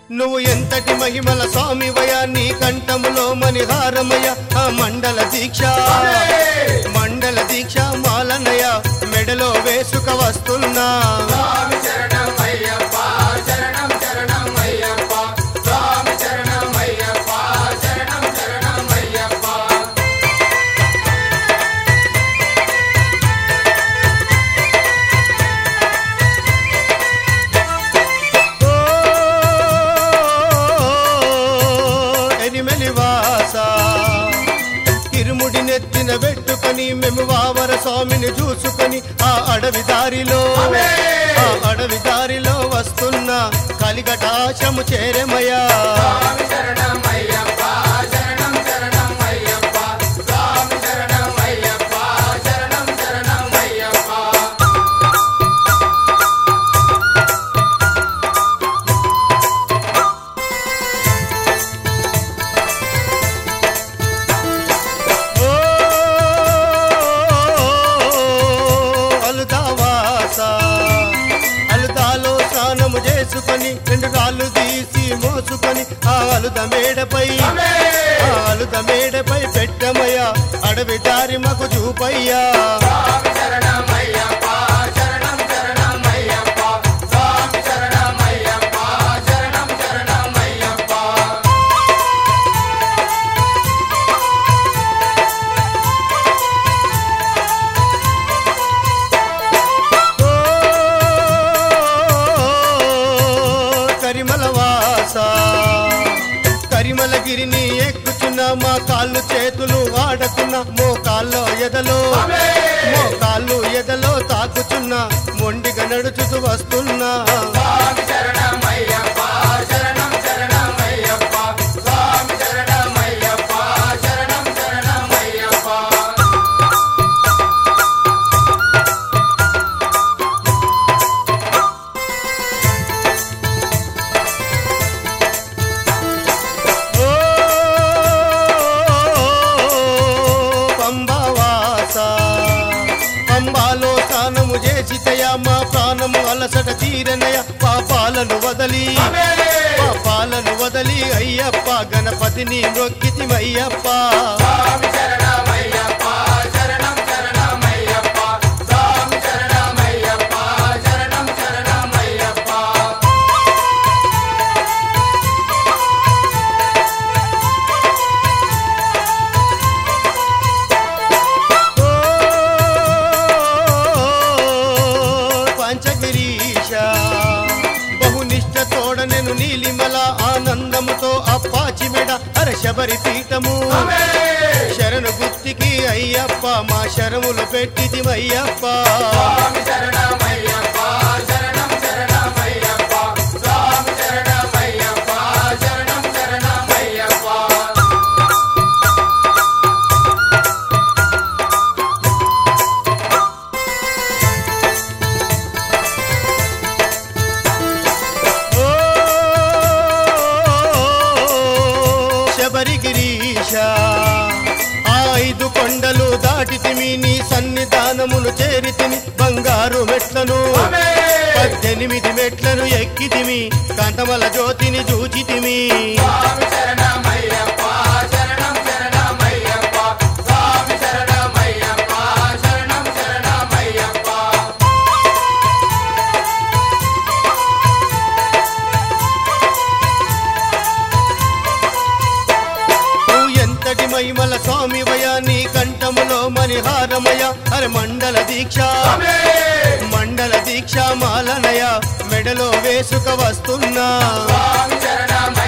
నువ్వు ఎంతటి మహిమల స్వామివయ నీ కంఠములో మణిహారమయ ఆ మండల దీక్ష మండల దీక్ష మాలనయ మెడలో వేసుక వస్తున్నా స్వామి శరణం అయ్యప్ప శరణం శరణం అయ్యప్ప స్వామి శరణం అయ్యప్ప శరణం శరణం అయ్యప్ప ఓ ఎనిమెలివాస ఇరుముడి నెత్తిన పెట్టుకొని మేము వావర స్వామిని చూసుకొని ఆ అడవి దారిలో ఆ అడవి దారిలో వస్తున్న కలిగటాశము చేరమయ్యా స్వామి శరణం అయ్యప్ప శరణం శరణం అయ్యప్ప స్వామి శరణం అయ్యప్ప శరణం శరణం అయ్యప్ప ఓ అలుదావాస అలుదాలో స్నానము చేసుకొని రెండు రాళ్ళు తీసి మోసుకొని ఆ అలుద మేడపై ఆ అలుద మేడపై పెట్టమయ్యా అడవి దారి మాకు చూపయ్యా స్వామి శరణం అయ్యప్ప శరణం శరణం అయ్యప్ప స్వామి శరణం అయ్యప్ప శరణం శరణం అయ్యప్ప ఓ కరిమల వాస కరిమలగిరిని ఎక్కుచున్న మా కాళ్ళు చేతులు ఆడకున్న మోకాల్లో ఎదలో మోకాళ్ళు ఎదలో తాకుచున్న మొండిగా నడుచుతూ వస్తున్నా స్వామి శరణం అయ్యప్ప శరణం శరణం అయ్యప్ప స్వామి శరణం అయ్యప్ప శరణం శరణం అయ్యప్ప ఓ పంబవాస పంబాలో స్నానము చేసితయా మా ప్రాణము అలసట తీరనయ పాపాలను వదలి పాపాలను వదలి అయ్యప్ప గణపతిని మొక్కితిమయ్యప్ప స్వామి శరణం అయ్యప్ప శరణం శరణం అయ్యప్ప స్వామి శరణం అయ్యప్ప శరణం శరణం అయ్యప్ప ఓ పంచగిరీశ బహునిష్ట తోడ నేను నీలిమల ఆనందముతో అప్పాచి మెడ అర శబరి పీఠము శరణు గుత్తికి అయ్యప్ప మా శరములు పెట్టిదిమయ్యప్ప స్వామి శరణం అయ్యప్ప శరణం శరణం అయ్యప్ప స్వామి శరణం అయ్యప్ప శరణం శరణం అయ్యప్ప ఓ శబరిగిరీశ ఆ ఐదు కొండలు దాటితిమి నీ సన్నిధానమును చేరితిమి బంగారు మెట్లను పద్దెనిమిది మెట్లను ఎక్కితిమి కాంతమల జ్యోతిని చూచితిమి స్వామి శరణం అయ్యప్ప శరణం శరణం అయ్యప్ప స్వామి శరణం అయ్యప్ప శరణం శరణం అయ్యప్ప నువ్వు ఎంతటి మహిమల స్వామివయ నీ కంఠములో మణిహారమయ హర మండల దీక్ష మండల దీక్ష మాలనయ మెడలో వేసుక వస్తున్నా స్వామి శరణం